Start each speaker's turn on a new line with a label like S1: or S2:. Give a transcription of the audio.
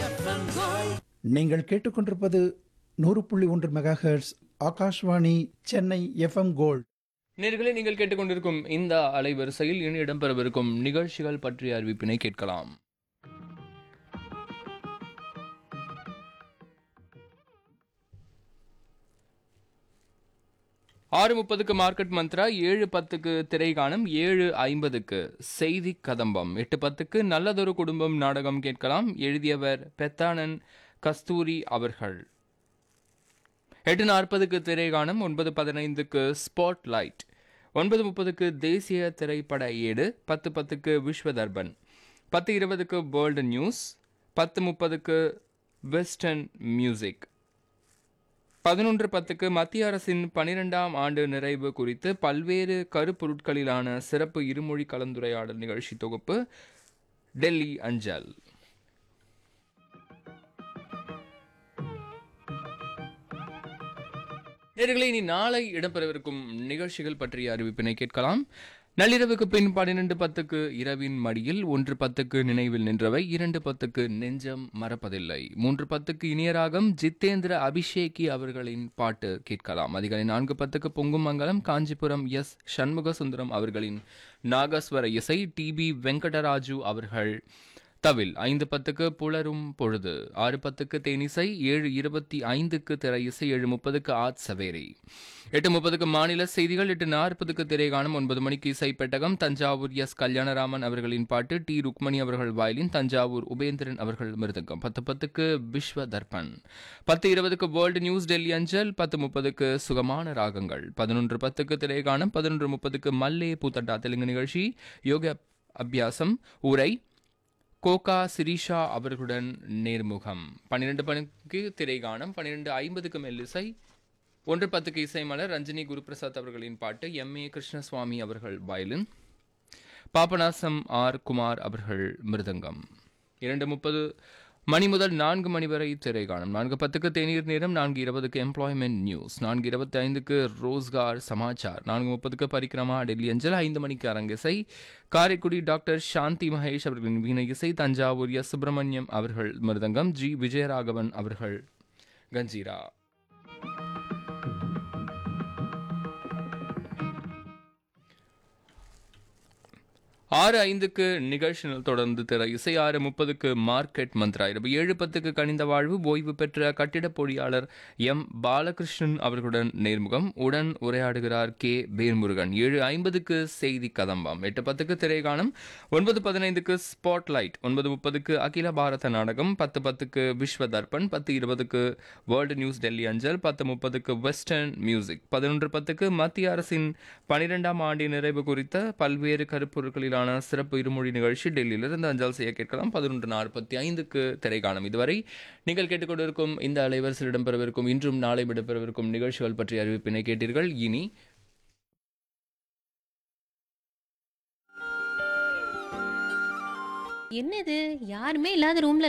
S1: நீங்கள் கேட்டுக்கொண்டிருப்பது நூறு புள்ளி ஒன்று megahertz Akashvani Chennai FM gold
S2: நேர்களை நீங்கள் கேட்டுக்கொண்டிருக்கும் இந்த அலைவரிசையில் இனி இடம்பெறவிருக்கும் நிகழ்ச்சிகள் பற்றிய அறிவிப்பினை கேட்கலாம் ஆறு முப்பதுக்கு மார்க்கெட் மந்த்ரா ஏழு பத்துக்கு திரைகாணம் ஏழு ஐம்பதுக்கு செய்தி கதம்பம் எட்டு பத்துக்கு நல்லதொரு குடும்பம் நாடகம் கேட்கலாம் எழுதியவர் பெத்தானன் கஸ்தூரி அவர்கள் எட்டு நாற்பதுக்கு திரைகாணம் ஒன்பது பதினைந்துக்கு ஸ்பாட் லைட் ஒன்பது முப்பதுக்கு தேசிய திரைப்பட ஏடு பத்து பத்துக்கு விஸ்வதர்பன் பத்து இருபதுக்கு வேர்ல்டு நியூஸ் பத்து முப்பதுக்கு வெஸ்டர்ன் மியூசிக் பதினொன்று பத்துக்கு மத்திய அரசின் பனிரெண்டாம் ஆண்டு நிறைவு குறித்து பல்வேறு கருப்பொருட்களிலான சிறப்பு இருமொழி கலந்துரையாடல் நிகழ்ச்சி தொகுப்பு டெல்லி அஞ்சல் நேர்களை இனி நாளை இடம்பெறவிருக்கும் நிகழ்ச்சிகள் பற்றிய அறிவிப்பினை கேட்கலாம் நள்ளிரவுக்கு பின் பன்னிரண்டு பத்துக்கு இரவின் மடியில் ஒன்று பத்துக்கு நினைவில் நின்றவை இரண்டு பத்துக்கு நெஞ்சம் மறப்பதில்லை மூன்று பத்துக்கு இனியராகம் ஜித்தேந்திர அபிஷேகி அவர்களின் பாட்டு கேட்கலாம் அதிகாலை நான்கு பத்துக்கு பொங்கும் மங்கலம் காஞ்சிபுரம் எஸ் சண்முக சுந்தரம் அவர்களின் நாகஸ்வர இசை டி பி வெங்கடராஜு அவர்கள் தவில் ஐந்து பத்துக்கு புலரும் பொழுது ஆறு பத்துக்கு தேனிசை ஏழு இருபத்தி ஐந்துக்கு திரை இசை ஏழு முப்பதுக்கு ஆத் சவேரி எட்டு முப்பதுக்கு மாநில செய்திகள் எட்டு நாற்பதுக்கு திரைகாணும் ஒன்பது மணிக்கு இசை பெட்டகம் தஞ்சாவூர் எஸ் கல்யாணராமன் அவர்களின் பாட்டு டி ருக்மணி அவர்கள் வயலின் தஞ்சாவூர் உபேந்திரன் அவர்கள் மிருதங்கம் பத்து பத்துக்கு விஸ்வ தர்பன் பத்து இருபதுக்கு வேர்ல்டு நியூஸ் டெல்லி அஞ்சல் பத்து முப்பதுக்கு சுகமான ராகங்கள் பதினொன்று பத்துக்கு திரைகாணும் பதினொன்று முப்பதுக்கு மல்லே பூத்தட்டா தெலுங்கு நிகழ்ச்சி யோக அபியாசம் உரை கோகா சிரிஷா அவர்களுடன் நேர்முகம் பன்னிரெண்டு மணிக்கு திரைகானம் பன்னிரெண்டு ஐம்பதுக்கு மெல்லிசை ஒன்று பத்துக்கு இசைமலர் ரஞ்சினி குருபிரசாத் அவர்களின் பாட்டு எம் ஏ கிருஷ்ணசுவாமி அவர்கள் வயலின் பாபநாசம் ஆர் குமார் அவர்கள் மிருதங்கம் இரண்டு முப்பது மணி முதல் நான்கு மணி வரை திரைகாணும் நான்கு பத்துக்கு தேநீர் நேரம் நான்கு இருபதுக்கு எம்ப்ளாய்மெண்ட் நியூஸ் நான்கு இருபத்தி ஐந்துக்கு ரோஸ்கார் சமாச்சார் நான்கு முப்பதுக்கு பரிக்கிரமா டெல்லி அஞ்சல் ஐந்து மணிக்கு அரங்கிசை காரைக்குடி டாக்டர் சாந்தி மகேஷ் அவர்களின் வீணை இசை தஞ்சாவூர் எஸ் சுப்பிரமணியம் அவர்கள் மிருதங்கம் ஜி விஜயராகவன் அவர்கள் கஞ்சீரா ஆறு ஐந்துக்கு நிகழ்ச்சிகள் தொடர்ந்து திற இசை ஆறு முப்பதுக்கு மார்க்கெட் மந்த்ரா இரவு ஏழு பத்துக்கு கனிந்த வாழ்வு ஓய்வு பெற்ற கட்டிடப் பொறியாளர் எம் பாலகிருஷ்ணன் அவர்களுடன் நேர்முகம் உடன் உரையாடுகிறார் கே வேல்முருகன் ஏழு ஐம்பதுக்கு செய்தி கதம்பம் எட்டு பத்துக்கு திரைகாணம் ஒன்பது பதினைந்துக்கு ஸ்பாட் லைட் ஒன்பது முப்பதுக்கு அகில பாரத நாடகம் பத்து பத்துக்கு விஸ்வ தர்பன் பத்து இருபதுக்கு வேர்ல்டு நியூஸ் டெல்லி அஞ்சல் பத்து முப்பதுக்கு வெஸ்டர்ன் மியூசிக் பதினொன்று பத்துக்கு மத்திய அரசின் பனிரெண்டாம் ஆண்டு நிறைவு குறித்த பல்வேறு கருப்பொருட்களிலான சிறப்பு இருமொழி நிகழ்ச்சி டெல்லியிலிருந்து அஞ்சல் செய்ய கேட்கலாம் பதினொன்று நாற்பத்தி ஐந்துக்கு திரைக்காணம் இதுவரை நீங்கள் கேட்டுக்கொண்டிருக்கும் இந்த அலைவரிசையில் இடம்பெறவிருக்கும் இன்றும் நாளை இடம்பெறவிருக்கும் நிகழ்ச்சிகள் பற்றிய அறிவிப்பினை கேட்டீர்கள் இனி
S3: என்னது யாருமே இல்லாத ரூம்ல